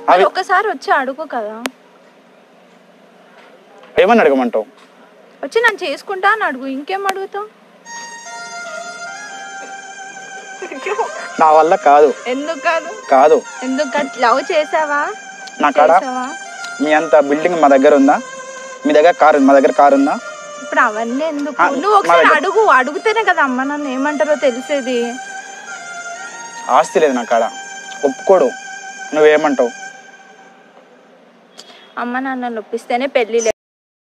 అవి ఒకసారి వచ్చి అడుగు కదా ఏమని అడగమంటావు వచ్చి నన్ను చేసుకుంటా అని అడుగు ఇంకేం అడుగుతావు నా వల్ల కాదు ఎందుకు కాదు కాదు ఎందుకు లవ్ చేసావా నా కాడ చేసావా మీ అంత బిల్డింగ్ మా దగ్గర ఉందా మీ దగ్గర కారు మా దగ్గర కారు ఉందా ఇప్పుడు అవన్నీ ఎందుకు ఆ, నువ్వు మా ఒకసారి దగ్గర- అడుగు అడుగుతేనే కదా అమ్మ నన్ను ఏమంటారో తెలిసేది ఆస్తి లేదు నా కాడ ఒప్పుకోడు నువ్వేమంటావు అమ్మ నాన్న నొప్పిస్తేనే పెళ్లి